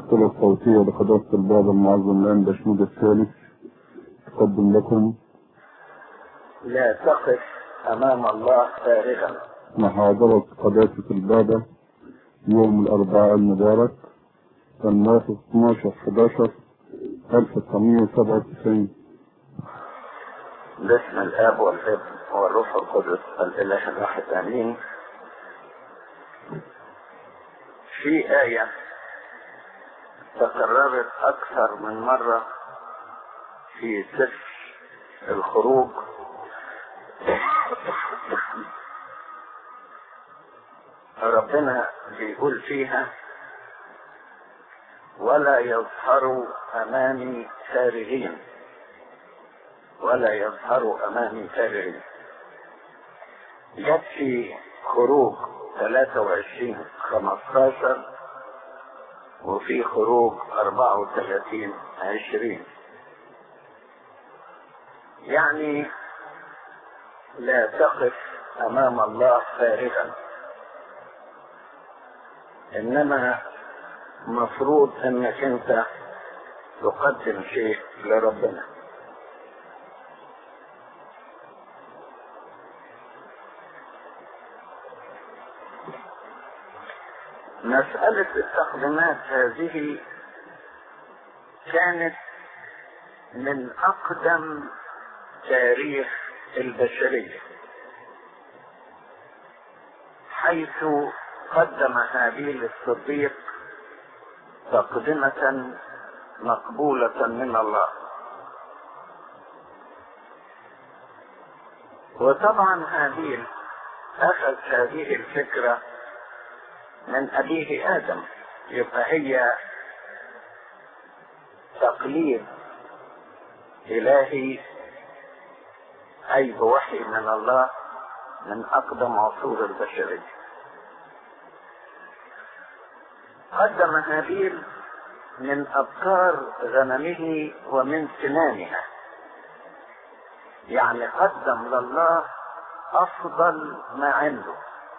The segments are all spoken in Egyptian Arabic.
المشكلة الصوتية لقداسة الباب المعظم الآن بشنود الثالث تقدم لكم لا تقف أمام الله فارغا محاضرة قداسة البابا يوم الأربعاء المبارك الناصر 12 11 1997 باسم الآب والابن والروح القدس الإله الواحد آمين في آية تكررت أكثر من مرة في سفر الخروج ربنا بيقول فيها ولا يظهروا أمامي فارغين ولا يظهروا أمامي فارغين جت في خروج 23 15 وفي خروج 34 20 يعني لا تقف امام الله فارغا انما مفروض انك انت تقدم شيء لربنا مسألة التقديمات هذه كانت من أقدم تاريخ البشرية حيث قدم هابيل الصديق تقدمة مقبولة من الله وطبعا هابيل أخذ هذه الفكرة من أبيه آدم يبقى هي تقليد إلهي أي بوحي من الله من أقدم عصور البشرية قدم هابيل من أبكار غنمه ومن سنانها يعني قدم لله أفضل ما عنده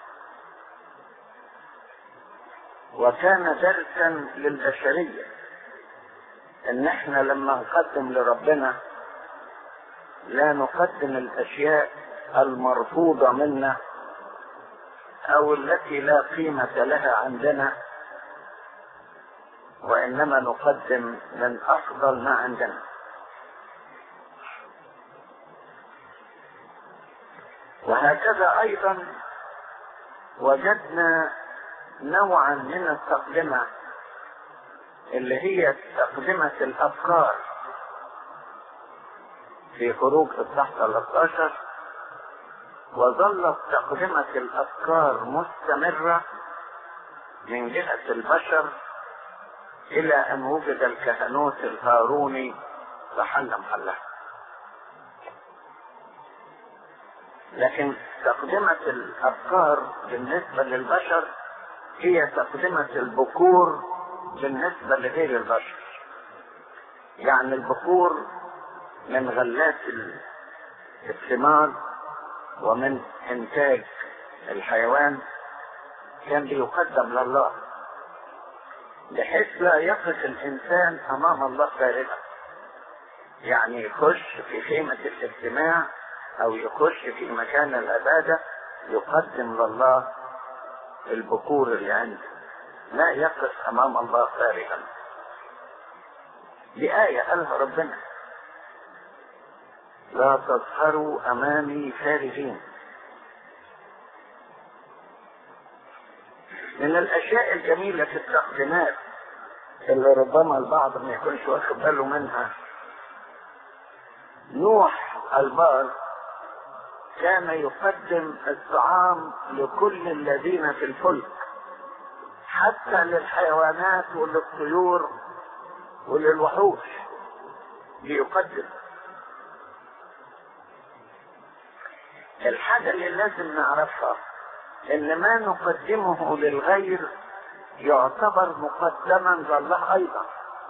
وكان درسا للبشرية ان احنا لما نقدم لربنا لا نقدم الاشياء المرفوضة منا او التي لا قيمة لها عندنا وانما نقدم من افضل ما عندنا وهكذا ايضا وجدنا نوعا من التقدمة اللي هي تقدمة الأفكار في خروج إصحاح 13 وظلت تقدمة الأفكار مستمرة من جهة البشر إلى أن وجد الكهنوت الهاروني فحل محلها لكن تقدمة الأفكار بالنسبة للبشر هي تقدمة البكور بالنسبة لغير البشر يعني البكور من غلات الثمار ومن انتاج الحيوان كان بيقدم لله بحيث لا يقف الانسان امام الله فارغا يعني يخش في خيمة الاجتماع او يخش في مكان العبادة يقدم لله البكور اللي عنده لا يقف امام الله فارغا دي آية قالها ربنا لا تظهروا امامي فارغين من الاشياء الجميلة في التقديمات اللي ربما البعض ما يكونش واخد باله منها نوح البار كان يقدم الطعام لكل الذين في الفلك حتى للحيوانات وللطيور وللوحوش بيقدم الحاجة اللي لازم نعرفها ان ما نقدمه للغير يعتبر مقدما لله ايضا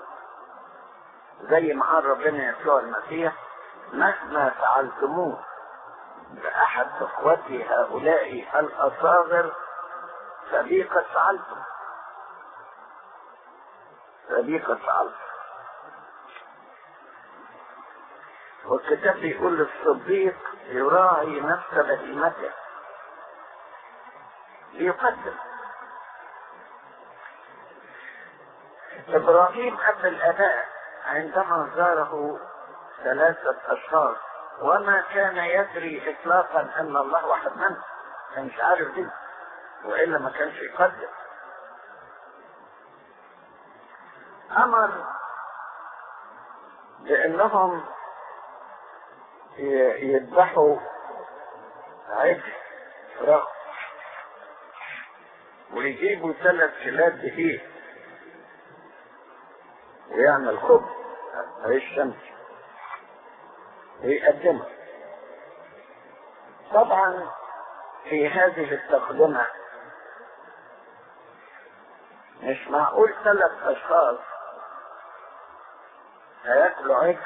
زي ما قال ربنا يسوع المسيح مهما فعلتموه بأحد إخوتي هؤلاء الأصاغر فبي قد فعلتم فدي فعل والكتاب بيقول الصديق يراعي نفس بهيمته ليقدم ابراهيم اب الاباء عندما زاره ثلاثة اشخاص وما كان يدري اطلاقا ان الله واحد منهم كان مش عارف دي والا ما كانش يقدم امر بانهم يذبحوا عجل فراخ ويجيبوا ثلاث كلاب دقيق ويعمل خبز عيش شمس ويقدمها طبعا في هذه التقدمة مش معقول ثلاث أشخاص هياكلوا عجل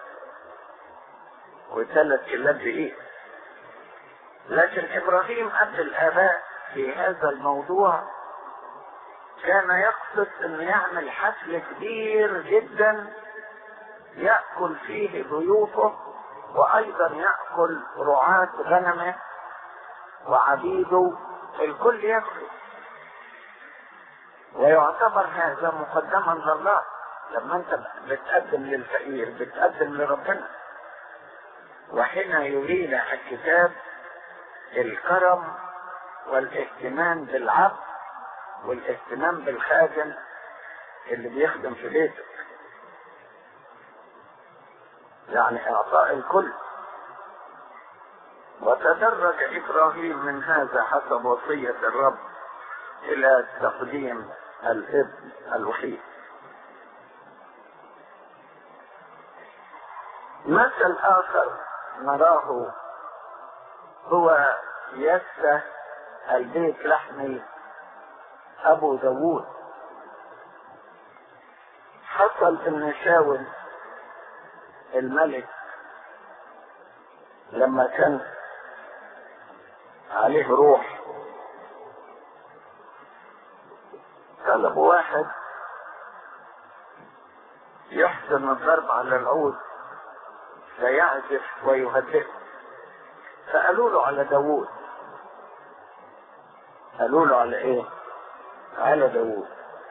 وثلاث كلاب دقيق لكن إبراهيم أب الآباء في هذا الموضوع كان يقصد أن يعمل حفل كبير جدا يأكل فيه ضيوفه وأيضا يأكل رعاة غنمه وعبيده الكل يأكل ويعتبر هذا مقدما لله لما انت بتقدم للفقير بتقدم لربنا وحين يرينا الكتاب الكرم والاهتمام بالعبد والاهتمام بالخادم اللي بيخدم في بيتك يعني اعطاء الكل وتدرج ابراهيم من هذا حسب وصية الرب الى تقديم الابن الوحيد مثل اخر نراه هو يسه البيت لحمي ابو داوود حصل ان شاول الملك لما كان عليه روح طلب واحد يحسن الضرب على العود فيعزف ويهدئه فقالوا له على داوود قالوا له على ايه على داوود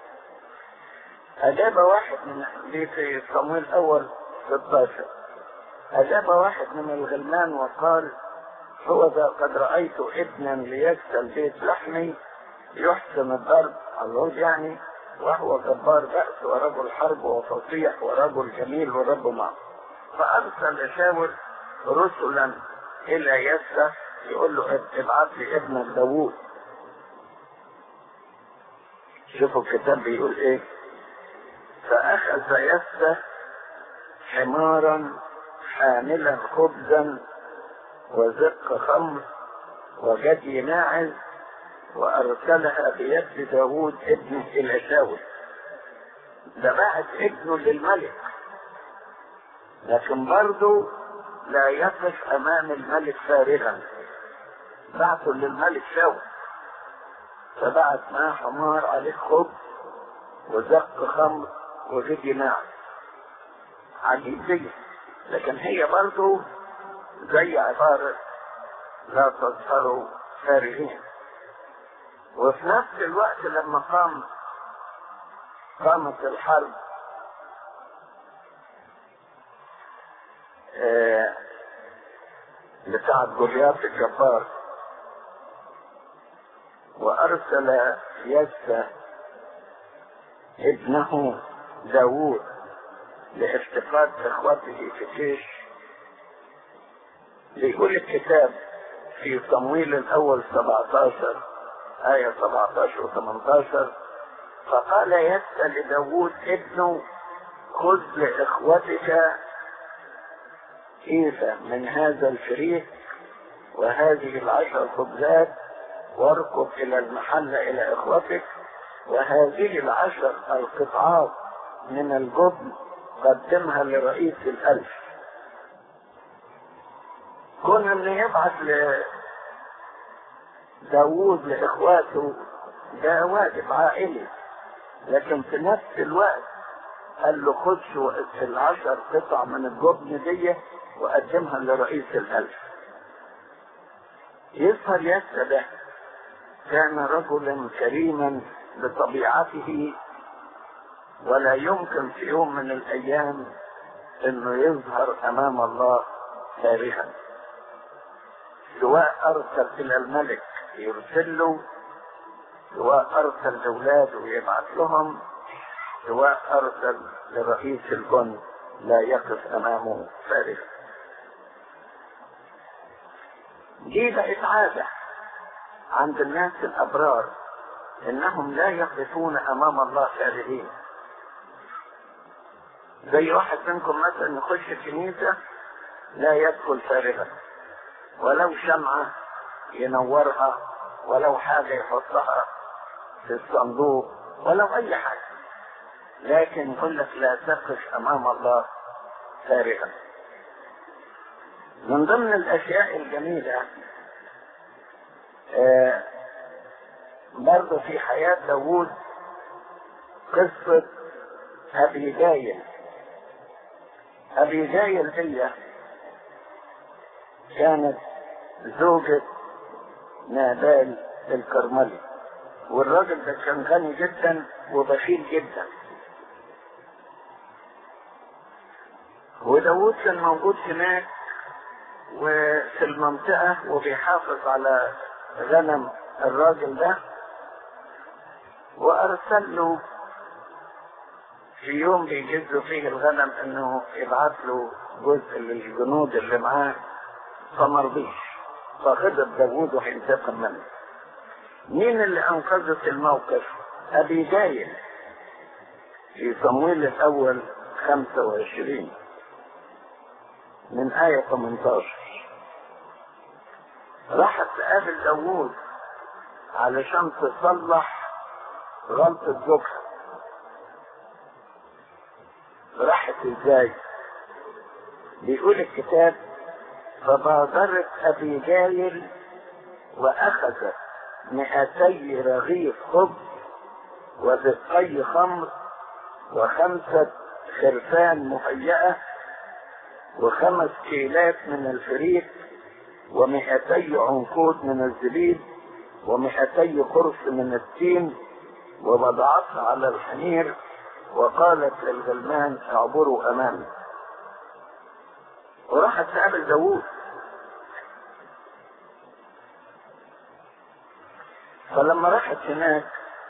أجاب واحد من دي في صمويل الأول 16 أجاب واحد من الغلمان وقال هو ذا قد رأيت ابنا ليكسل بيت لحمي يحسن الضرب على العود يعني وهو جبار بأس ورجل حرب وفصيح ورجل جميل ورب معه فأرسل شاول رسلا إلى يسى يقول له ابعث لي ابنك داوود شوفوا الكتاب بيقول ايه فأخذ يسى حمارا حاملا خبزا وزق خمر وجدي ماعز وأرسلها بيد داوود ابنه إلى شاول ده بعت ابنه للملك لكن برضه لا يقف أمام الملك فارغا بعته للملك شاول فبعت معاه حمار عليه خبز وزق خمر وجدي ماعز عجيب دي لكن هي برضه زي عبارة لا تظهروا فارغين وفي نفس الوقت لما قام قامت الحرب آه بتاعت جولياث الجبار وارسل يسى ابنه داوود لافتقاد اخوته في الجيش بيقول الكتاب في صمويل الاول 17 آية 17 و 18 فقال يسى لداود ابنه خذ لإخوتك كيف من هذا الفريق وهذه العشر خبزات واركض إلى المحل إلى إخوتك وهذه العشر القطعات من الجبن قدمها لرئيس الألف كنا ان يبعث داوود لإخواته ده واجب عائلي لكن في نفس الوقت قال له خد شو العشر قطع من الجبن دي وقدمها لرئيس الألف يظهر يسا ده كان رجلا كريما بطبيعته ولا يمكن في يوم من الأيام انه يظهر امام الله فارغا سواء ارسل الى الملك يرسل له سواء ارسل لاولاده ويبعث لهم سواء ارسل لرئيس الجند لا يقف امامه فارغا دي بقت عادة عند الناس الابرار انهم لا يقفون امام الله فارغين زي واحد منكم مثلا يخش الكنيسة لا يدخل فارغا ولو شمعة ينورها ولو حاجة يحطها في الصندوق ولو أي حاجة لكن يقول لك لا تقف أمام الله فارغا من ضمن الأشياء الجميلة آه برضه في حياة داوود قصة أبي جايل أبي جايل هي كانت زوجة نابال الكرملي والراجل ده كان غني جدا وبخيل جدا وداود كان موجود هناك وفي المنطقة وبيحافظ على غنم الراجل ده وأرسل له في يوم بيجزوا فيه الغنم انه يبعت له جزء للجنود اللي معاه فمرضيش فغضب داوود وهينتقم منه مين اللي انقذت الموقف ابي جايل في صمويل الاول 25 من آية 18 راحت تقابل داوود علشان تصلح غلطة زوجها راحت ازاي بيقول الكتاب فبادرت ابي جايل واخذت مئتي رغيف خبز وزقي خمر وخمسة خرفان مهيئة وخمس كيلات من الفريق ومئتي عنقود من الزبيب ومئتي قرص من التين ووضعتها على الحمير وقالت للغلمان اعبروا امامي وراحت تقابل داوود فلما راحت هناك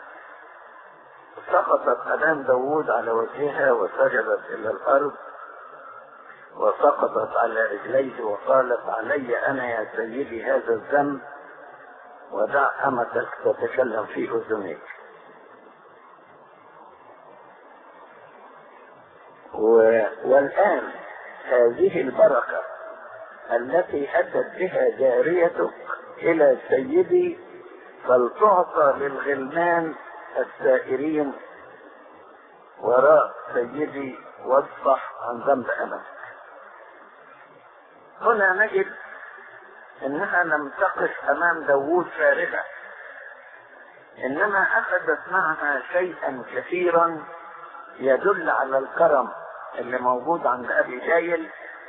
سقطت امام داوود على وجهها وسجدت الى الارض وسقطت على رجليه وقالت علي انا يا سيدي هذا الذنب ودع امتك تتكلم في اذنيك و... والآن هذه البركة التي أتت بها جاريتك إلى سيدي فلتعطى للغلمان السائرين وراء سيدي واصفح عن ذنب أمامك هنا نجد انها لم تقف امام داوود فارغة انما اخذت معها شيئا كثيرا يدل على الكرم اللي موجود عند ابي جايل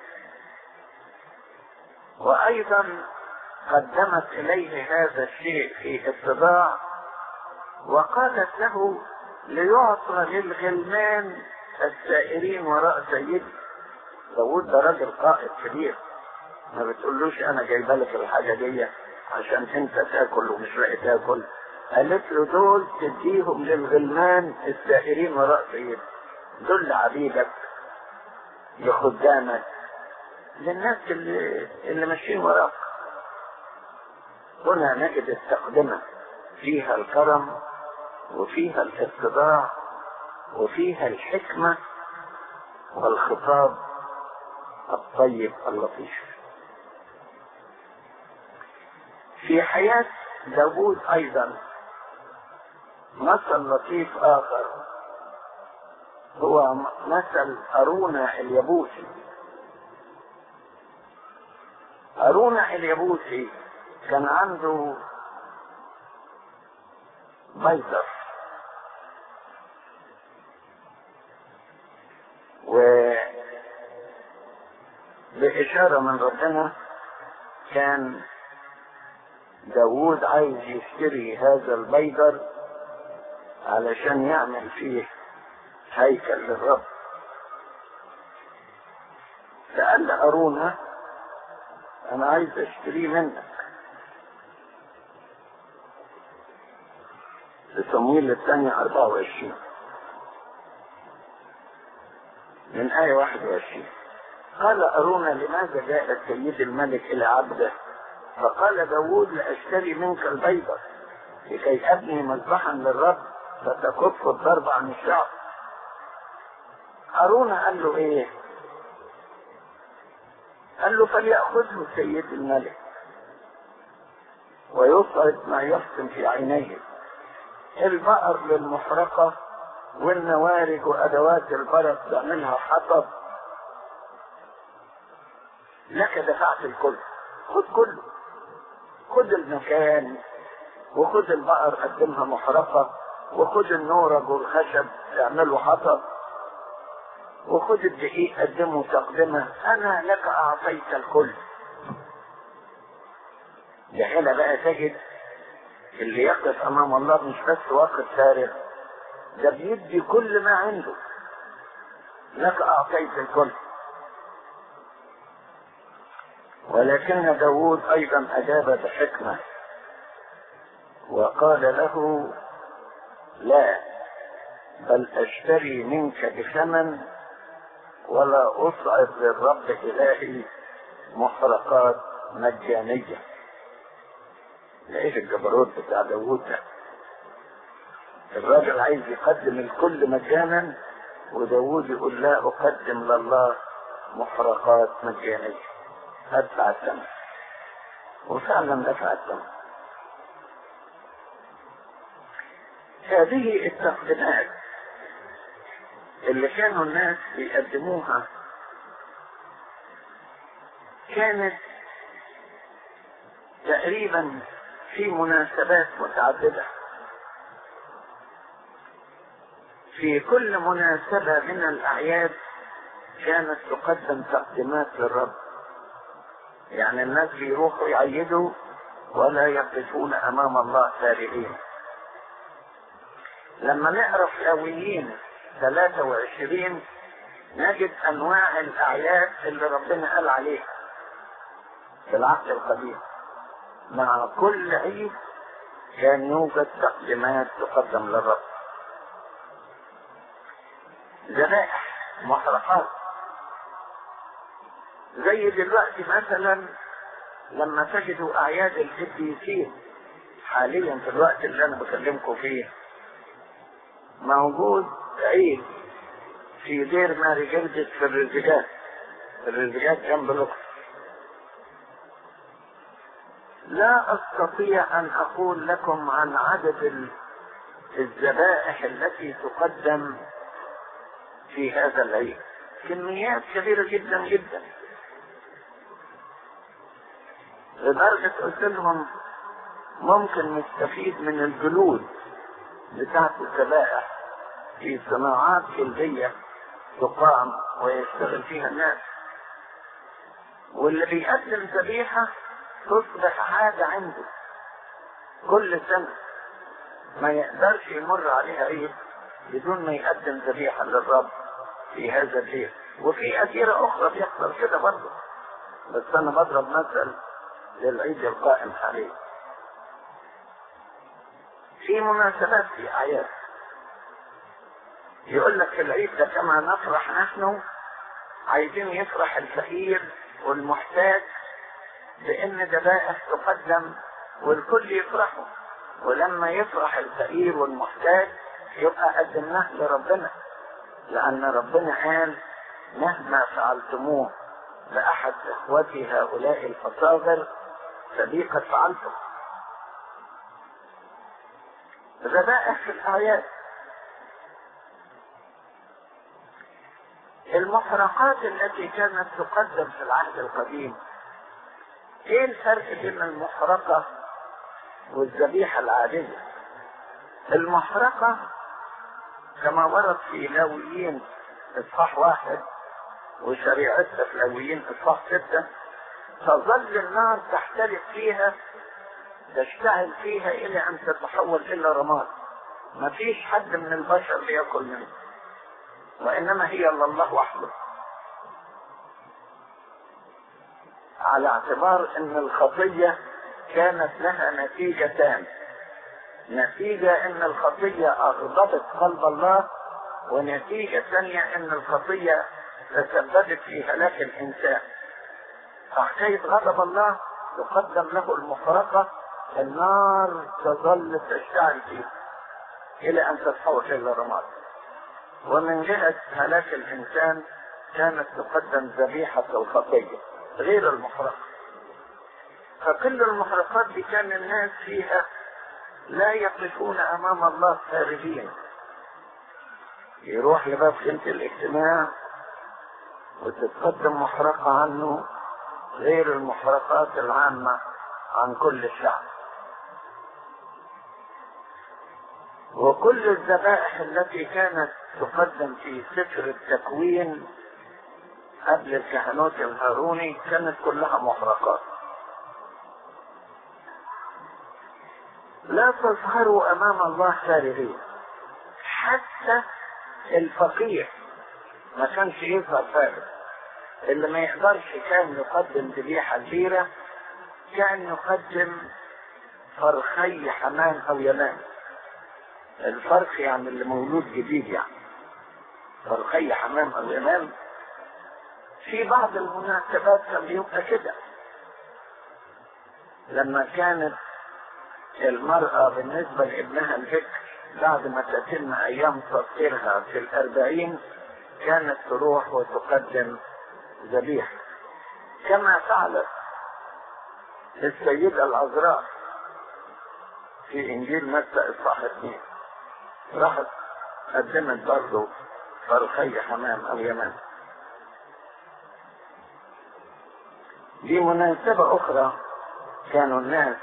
وايضا قدمت اليه هذا الشيء في اتباع وقالت له ليعطى للغلمان السائرين وراء سيدي داود ده راجل قائد كبير ما بتقولوش انا جايبه لك الحاجه دي عشان انت تاكل ومش لاقي تاكل قالت له دول تديهم للغلمان السائرين وراء سيدي دول لعبيدك لخدامك للناس اللي اللي ماشيين وراك هنا نجد التقدمة فيها الكرم وفيها الاتباع وفيها الحكمة والخطاب الطيب اللطيف في حياة داوود أيضا مثل لطيف آخر هو مثل أرونا اليبوسي أرونا اليبوسي كان عنده بيضر و بإشارة من ربنا كان داوود عايز يشتري هذا البيدر علشان يعمل فيه هيكل للرب فقال لأرونا أنا عايز أشتريه منك في صمويل الثانية 24 من آية 21 قال أرونا لماذا جاء السيد الملك إلى عبده فقال داود لأشتري منك البيضة لكي أبني مذبحا للرب فتكف الضرب عن الشعب أرونا قال له إيه قال له فليأخذه سيد الملك ويصعد ما يحسن في عينيه البقر للمحرقة والنوارج وأدوات البرد تعملها حطب لك دفعت الكل خد كله خد المكان وخد البقر قدمها محرقة وخد النورج والخشب اعمله حطب وخد الدقيق قدمه تقدمه انا لك اعطيت الكل ده هنا بقى تجد اللي يقف امام الله مش بس واقف فارغ ده بيدي كل ما عنده لك اعطيت الكل ولكن داود ايضا اجاب بحكمه وقال له لا بل اشتري منك بثمن ولا اصعد للرب الهي محرقات مجانيه لقيت الجبروت بتاع داوود ده الراجل عايز يقدم الكل مجانا وداوود يقول لا اقدم لله محرقات مجانيه ادفع الثمن وفعلا دفع الثمن هذه التقديمات اللي كانوا الناس بيقدموها كانت تقريبا في مناسبات متعددة في كل مناسبة من الأعياد كانت تقدم تقديمات للرب يعني الناس بيروحوا يعيدوا ولا يقفون أمام الله فارغين لما نقرا في لاويين 23 نجد انواع الاعياد اللي ربنا قال عليها في العهد القديم مع كل عيد كان يوجد تقديمات تقدم للرب ذبائح محرقات زي دلوقتي مثلا لما تجدوا اعياد القديسين حاليا في الوقت اللي انا بكلمكم فيه موجود عيد في دير ماري جلدت في الرزقات الرزقات جنب لقص لا استطيع ان اقول لكم عن عدد الذبائح التي تقدم في هذا العيد كميات كبيرة جدا جدا لدرجة قلت لهم ممكن نستفيد من الجلود بتاعت الذبائح في صناعات جلدية تقام ويشتغل فيها الناس واللي بيقدم ذبيحة تصبح عادة عنده كل سنة ما يقدرش يمر عليها عيد بدون ما يقدم ذبيحة للرب في هذا البيت وفي أسيرة أخرى بيحصل كده برضه بس أنا بضرب مثل للعيد القائم حاليا في مناسبات في أعياد يقول لك في العيد ده كما نفرح نحن عايزين يفرح الفقير والمحتاج بأن ذبائح تقدم والكل يفرحوا ولما يفرح الفقير والمحتاج يبقى قدمناه لربنا لأن ربنا قال مهما فعلتموه لأحد إخوتي هؤلاء الفصاغر فبي قد فعلتم ذبائح في الآيات المحرقات التي كانت تقدم في العهد القديم ايه الفرق بين المحرقة والذبيحة العادية المحرقة كما ورد في لاويين اصحاح واحد وشريعتها في الاولين اصحاح ستة تظل النار تحترق فيها تشتعل فيها الى ان تتحول الى رماد ما فيش حد من البشر ليأكل منه وانما هي لله وحده على اعتبار ان الخطية كانت لها نتيجتان نتيجة ان الخطية اغضبت قلب الله ونتيجة ثانية ان الخطية تسببت في هلاك الانسان فحكاية غضب الله تقدم له المفرقة النار تظل تشتعل فيه الى ان تتحول الى رماد ومن جهة هلاك الانسان كانت تقدم ذبيحة الخطية غير المحرقة فكل المحرقات دي كان الناس فيها لا يقفون امام الله خارجين يروح لباب خيمة الاجتماع وتتقدم محرقة عنه غير المحرقات العامة عن كل الشعب وكل الذبائح التي كانت تقدم في سفر التكوين قبل الكهنوت الهاروني كانت كلها محرقات لا تظهروا امام الله خارجين حتى الفقير ما كانش يظهر فارغ اللي ما يقدرش كان يقدم ذبيحة كبيرة كان يقدم فرخي حمام او يمان الفرخ يعني اللي مولود جديد يعني فرخي حمام او يمان في بعض المناسبات كان بيبقى كده لما كانت المرأة بالنسبة لابنها الذكر بعد ما تتم أيام تطهيرها في الأربعين كانت تروح وتقدم ذبيحة كما فعلت السيدة العذراء في إنجيل متى إصحاح اثنين راحت قدمت برضه فرخي حمام أو يمن دي مناسبة أخرى كانوا الناس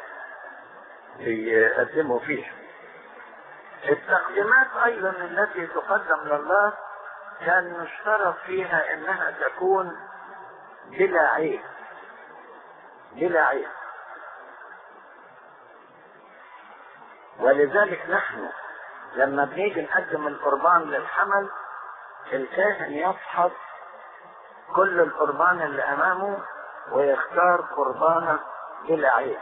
يقدموا فيها التقديمات أيضا التي تقدم لله كان يشترط فيها انها تكون بلا عيب بلا عيب ولذلك نحن لما بنيجي نقدم القربان للحمل الكاهن يفحص كل القربان اللي امامه ويختار قربانه بلا عيب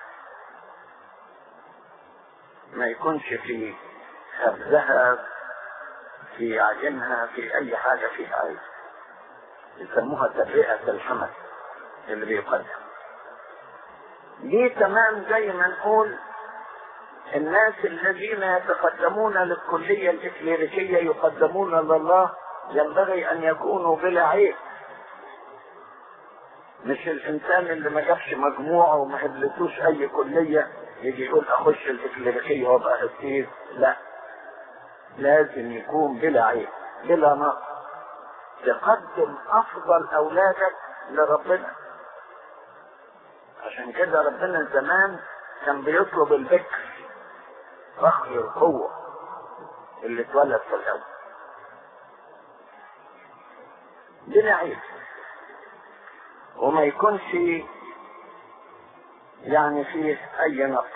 ما يكونش في خبزها في عجنها في اي حاجة فيها عيب يسموها تبرئة الحمل اللي بيقدم دي تمام زي ما نقول الناس الذين يتقدمون للكلية الإكليريكية يقدمون لله ينبغي أن يكونوا بلا عيب مش الإنسان اللي ما جابش مجموعة وما هبلتوش أي كلية يجي يقول أخش الإكليريكية وأبقى أستيز لا لازم يكون بلا عيب بلا نقص تقدم افضل اولادك لربنا عشان كده ربنا زمان كان بيطلب البكر فخر القوة اللي اتولد في الاول بلا عيب وما يكونش يعني فيه اي نقص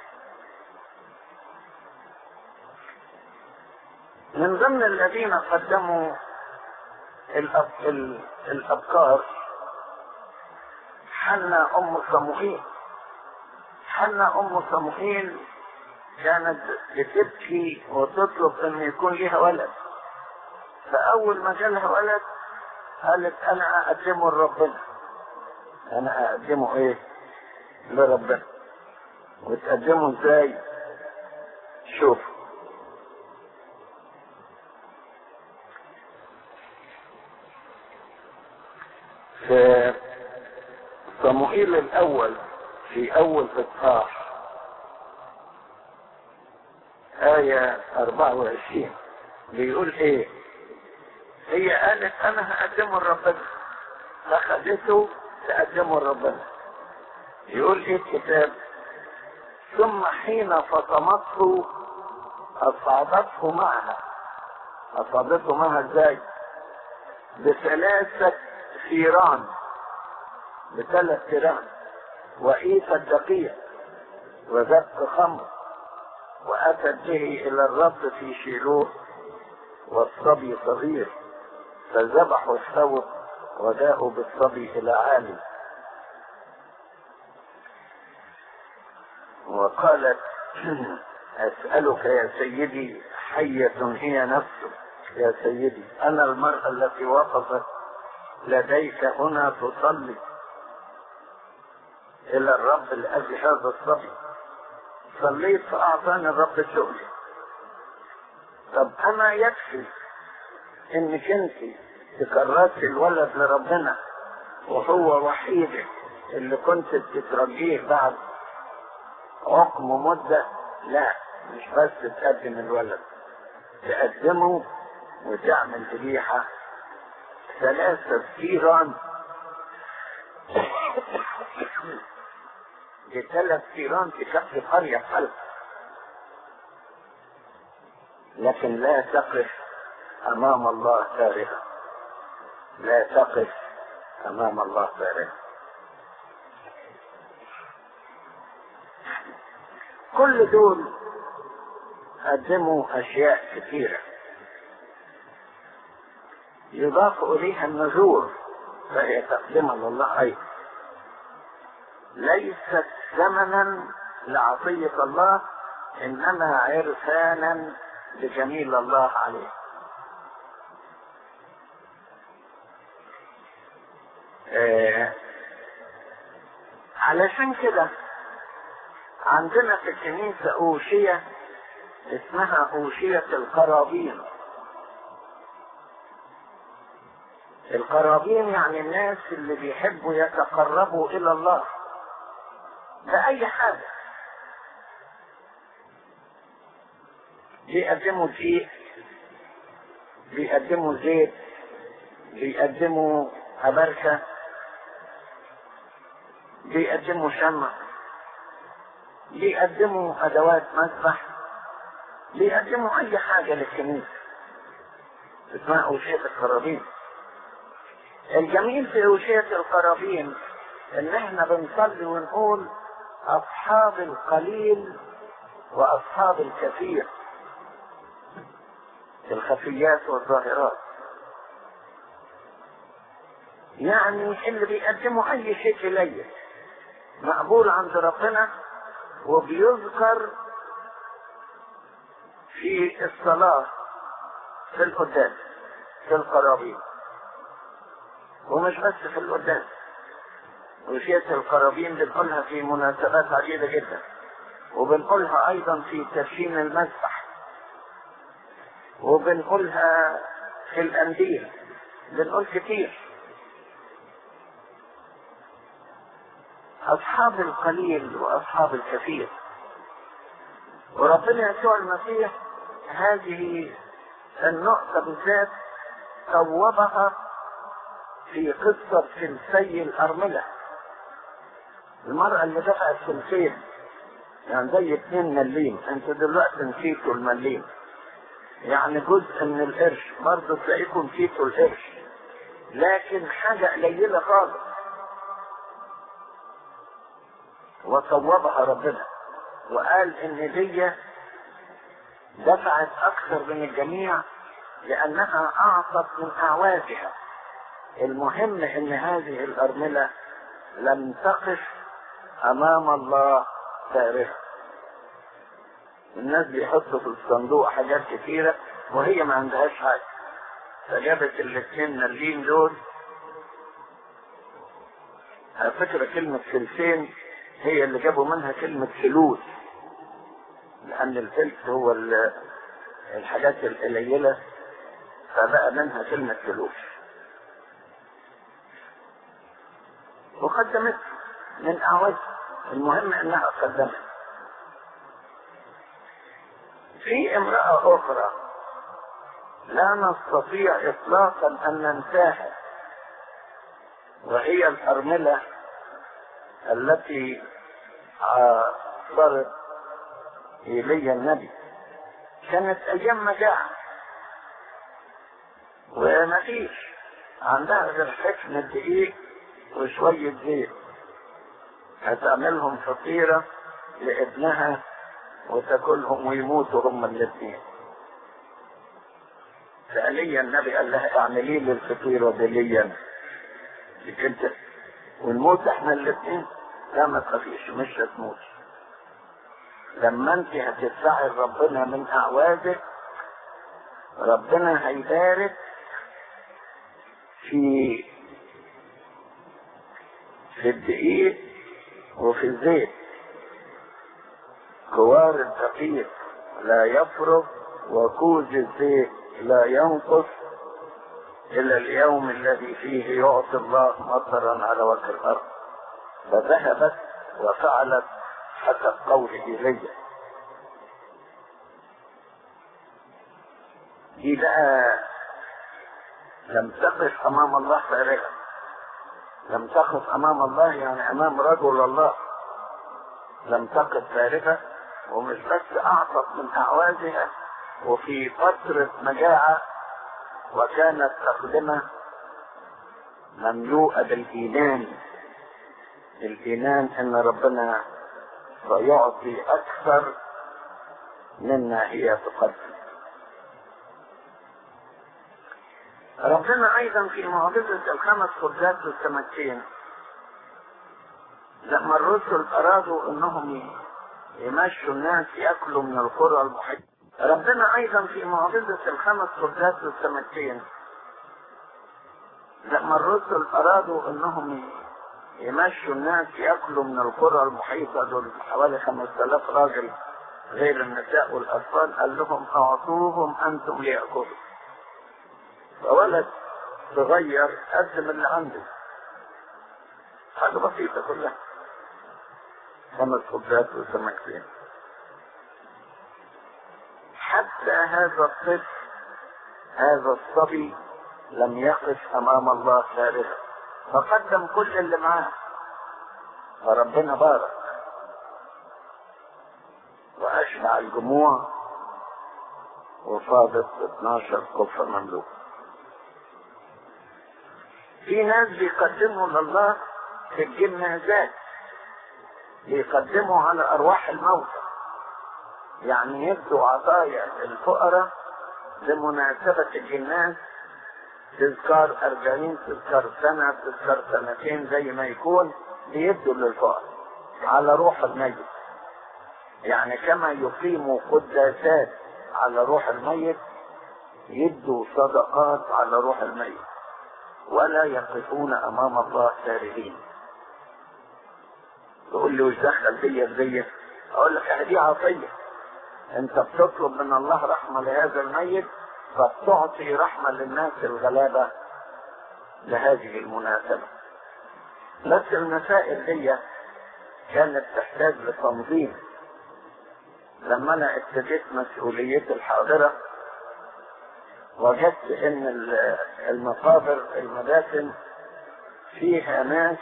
من ضمن الذين قدموا الأب... ال... الأبكار حنا أم صموئيل حنا أم صموئيل كانت بتبكي وتطلب أن يكون لها ولد فأول ما جالها ولد قالت أنا أقدمه لربنا أنا أقدمه إيه؟ لربنا وتقدمه إزاي؟ شوفوا في صموئيل الأول في أول إصحاح آية 24 بيقول إيه؟ هي قالت أنا هقدمه لربنا فخدته تقدمه لربنا يقول إيه الكتاب؟ ثم حين فطمته أصعدته معها أصعدته معها إزاي؟ بثلاثة ثيران بثلاث ثيران وإيفة دقيق وزق خمر وأتت به إلى الرب في شيلوه والصبي صغير فذبحوا الثور وجاءوا بالصبي إلى عالي وقالت أسألك يا سيدي حية هي نفسك يا سيدي أنا المرأة التي وقفت لديك هنا تصلي إلى الرب لأجل هذا الصبي صليت فأعطاني الرب شغلي طب أنا يكفي إنك أنت تكرسي الولد لربنا وهو وحيدك اللي كنت بتترجيه بعد حكم مدة لا مش بس تقدم الولد تقدمه وتعمل ذبيحة ثلاثة ثيران بثلاث ثيران تكفي قرية خلق لكن لا تقف أمام الله فارغة لا تقف أمام الله فارغة كل دول قدموا أشياء كثيرة يضاف إليها النذور فهي تقدمها لله أيضا ليست ثمنا لعطية الله إنما عرفانا لجميل الله عليه آه علشان كده عندنا في الكنيسة أوشية اسمها أوشية القرابين القرابين يعني الناس اللي بيحبوا يتقربوا إلى الله بأي حاجة بيقدموا دقيق بيقدموا زيت بيقدموا أبركة بيقدموا شمع بيقدموا أدوات مسبح بيقدموا أي حاجة للكنيسة اسمها أوشية القرابين الجميل في أوشية القرابين إن إحنا بنصلي ونقول أصحاب القليل وأصحاب الكثير في الخفيات والظاهرات يعني اللي بيقدموا أي شيء إليه مقبول عند ربنا وبيذكر في الصلاة في القداس في القرابين ومش بس في القداس وشية القرابين بنقولها في مناسبات عديدة جدا وبنقولها أيضا في تدشين المسبح وبنقولها في الأندية بنقول كتير أصحاب القليل وأصحاب الكثير وربنا يسوع المسيح هذه النقطة بالذات صوبها في قصة سلسي الأرملة المرأة اللي دفعت سلسين يعني زي اتنين مليم انتوا دلوقتي نسيتوا المليم يعني جزء من القرش برضه تلاقيكم نسيتوا القرش لكن حاجة قليلة خالص وصوبها ربنا وقال ان دي دفعت اكثر من الجميع لانها اعطت من اعوازها المهم ان هذه الارملة لم تقف امام الله فارغة الناس بيحطوا في الصندوق حاجات كتيرة وهي ما عندهاش حاجة فجابت الاثنين مليين دول على فكرة كلمة سلسين هي اللي جابوا منها كلمة فلوس لأن الفلس هو الحاجات القليلة فبقى منها كلمة فلوس وقدمت من أعوز المهم أنها قدمت في امرأة أخرى لا نستطيع إطلاقا أن ننساها وهي الأرملة التي عاصرت إيليا النبي كانت أيام مجاعة وما فيش عندها غير حفن الدقيق وشوية زيت هتعملهم فطيرة لابنها وتاكلهم ويموتوا هما الاثنين فقاليا النبي قال لها اعملي لي الفطيرة دي ليا كنت ونموت احنا الاثنين لا ما تخافيش مش هتموت لما انت هتدفعي ربنا من اعوازك ربنا هيبارك في في الدقيق وفي الزيت كوار الدقيق لا يفرغ وكوز الزيت لا ينقص إلى اليوم الذي فيه يعطي الله مطرا على وجه الأرض فذهبت وفعلت حسب قوله لي دي بقى لم تقف أمام الله فارغة لم تقف أمام الله يعني أمام رجل الله لم تقف فارغة ومش بس أعطت من أعوازها وفي فترة مجاعة وكانت تخدمه مملوءة بالإيمان الإيمان إن ربنا سيعطي أكثر مما هي تقدم ربنا أيضا في معجزة الخمس خبزات والسمكتين لما الرسل أرادوا أنهم يمشوا الناس يأكلوا من القرى المحيطة ربنا أيضا في معجزة الخمس خبزات والسمكتين لما الرسل أرادوا أنهم يمشوا الناس يأكلوا من القرى المحيطة دول حوالي 5000 راجل غير النساء والأطفال قال لهم أعطوهم أنتم ليأكلوا فولد صغير قدم اللي عنده حاجة بسيطة كلها خمس خبزات وسمكتين حتى هذا الطفل هذا الصبي لم يقف امام الله فارغا فقدم كل اللي معاه فربنا بارك واشبع الجموع وفاضت 12 كفة مملوك في ناس بيقدموا لله في الجنازات بيقدموا على ارواح الموتى يعني يدوا عطايا للفقراء لمناسبة الجناز تذكار أربعين تذكار سنة تذكار سنتين زي ما يكون بيدوا للفقراء على روح الميت يعني كما يقيموا قداسات على روح الميت يدوا صدقات على روح الميت ولا يقفون امام الله سارعين تقول لي وش دخل دي بدي اقول لك دي عطيه انت بتطلب من الله رحمه لهذا الميت فبتعطي رحمه للناس الغلابه لهذه المناسبه بس المسائل دي كانت تحتاج لتنظيم لما انا ابتديت مسؤوليتي الحاضره وجدت ان المقابر المدافن فيها ناس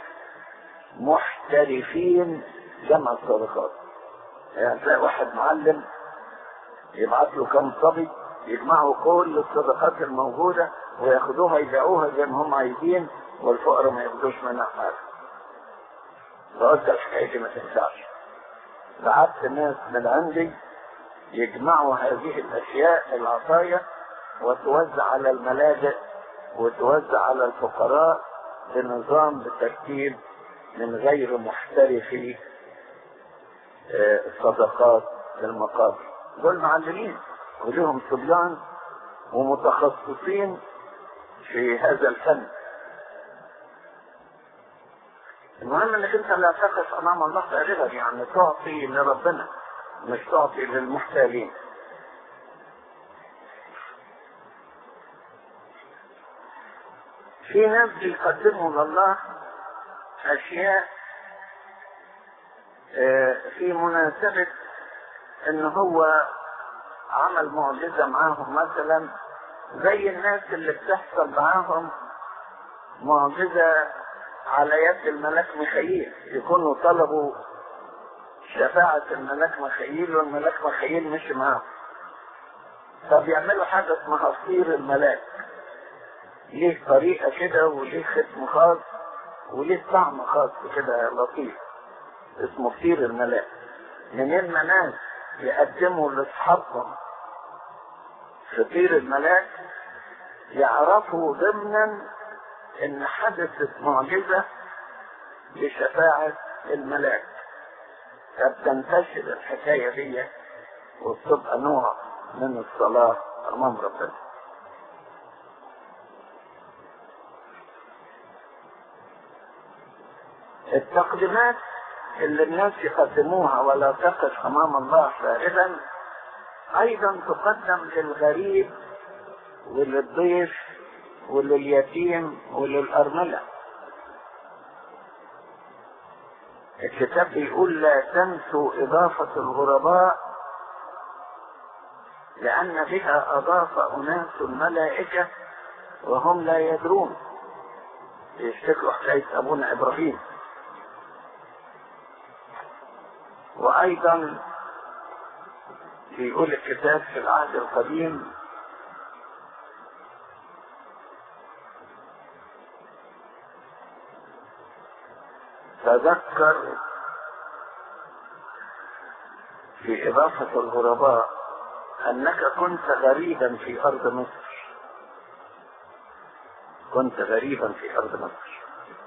محترفين جمع الصدقات يعني تلاقي واحد معلم يبعت له كم صبي يجمعوا كل الصدقات الموجودة وياخدوها يبيعوها زي ما هم عايزين والفقراء ما ياخدوش منها حاجة. فقلت الحكاية دي ما تنفعش. بعت ناس من عندي يجمعوا هذه الأشياء العطايا وتوزع على الملاجئ وتوزع على الفقراء بنظام بترتيب من غير محترفي صدقات للمقابر دول معلمين ولهم صبيان ومتخصصين في هذا الفن المهم انك انت لا تقف امام الله فارغا يعني تعطي لربنا مش تعطي للمحتالين في ناس بيقدموا لله اشياء في مناسبة ان هو عمل معجزة معاهم مثلا زي الناس اللي بتحصل معاهم معجزة على يد الملاك ميخائيل يكونوا طلبوا شفاعة الملاك ميخائيل والملاك ميخائيل مشي معاهم فبيعملوا حاجة اسمها صير الملاك ليه طريقة كده وليه ختم خاص وليه طعم خاص كده لطيف اسمه فطير الملاك منين ما ناس يقدموا لاصحابهم فطير الملاك يعرفوا ضمنا ان حدثت معجزة بشفاعة الملاك فبتنتشر الحكاية دي وبتبقى نوع من الصلاة أمام ربنا التقديمات اللي الناس يقدموها ولا تقف أمام الله فارغا أيضا تقدم للغريب وللضيف ولليتيم وللأرملة الكتاب بيقول لا تنسوا إضافة الغرباء لأن بها أضاف أناس الملائكة وهم لا يدرون يشتكوا حكاية أبونا إبراهيم وأيضا بيقول الكتاب في العهد القديم تذكر في إضافة الغرباء أنك كنت غريبا في أرض مصر كنت غريبا في أرض مصر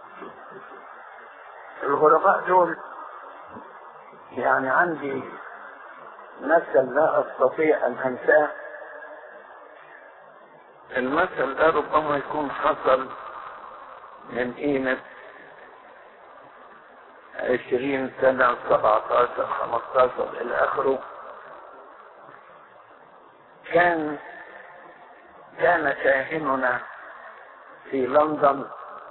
الغرباء دول يعني عندي مثل لا أستطيع أن أنساه المثل ده ربما يكون حصل من قيمة عشرين سنة سبعتاشر خمستاشر إلى آخره كان كان كاهننا في لندن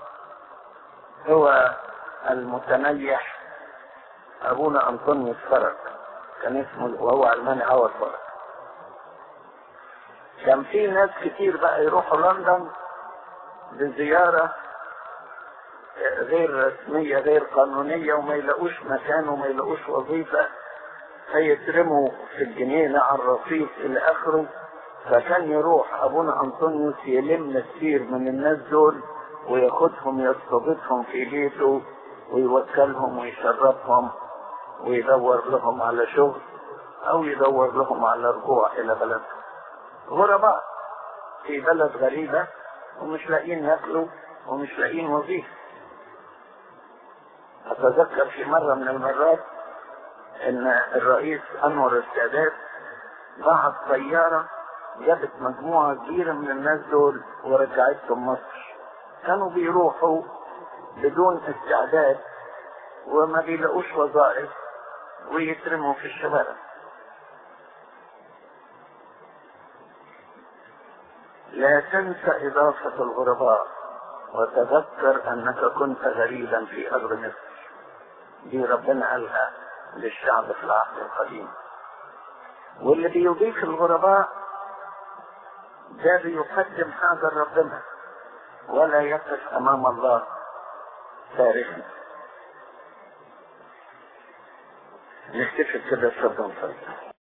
هو المتنيح أبونا أنطونيوس فرج كان اسمه وهو علماني عوض فرج كان في ناس كتير بقى يروحوا لندن بزيارة غير رسمية غير قانونية وما يلاقوش مكان وما يلاقوش وظيفة فيترموا في الجنينة على الرصيف إلى آخره فكان يروح أبونا أنطونيوس يلم كتير من الناس دول وياخدهم يستضيفهم في بيته ويوكلهم ويشربهم ويدور لهم على شغل أو يدور لهم على رجوع إلى بلدهم غرباء في بلد غريبة ومش لاقيين ياكلوا ومش لاقيين وظيفة أتذكر في مرة من المرات إن الرئيس أنور السادات بعت طيارة جابت مجموعة كبيرة من الناس دول ورجعتهم مصر كانوا بيروحوا بدون استعداد وما بيلاقوش وظائف ويترموا في الشوارع لا تنسى إضافة الغرباء وتذكر أنك كنت غريبا في أرض مصر دي ربنا قالها للشعب في العهد القديم واللي بيضيف الغرباء ده بيقدم حاجة ربنا ولا يقف أمام الله فارغا نكتفي كده صدق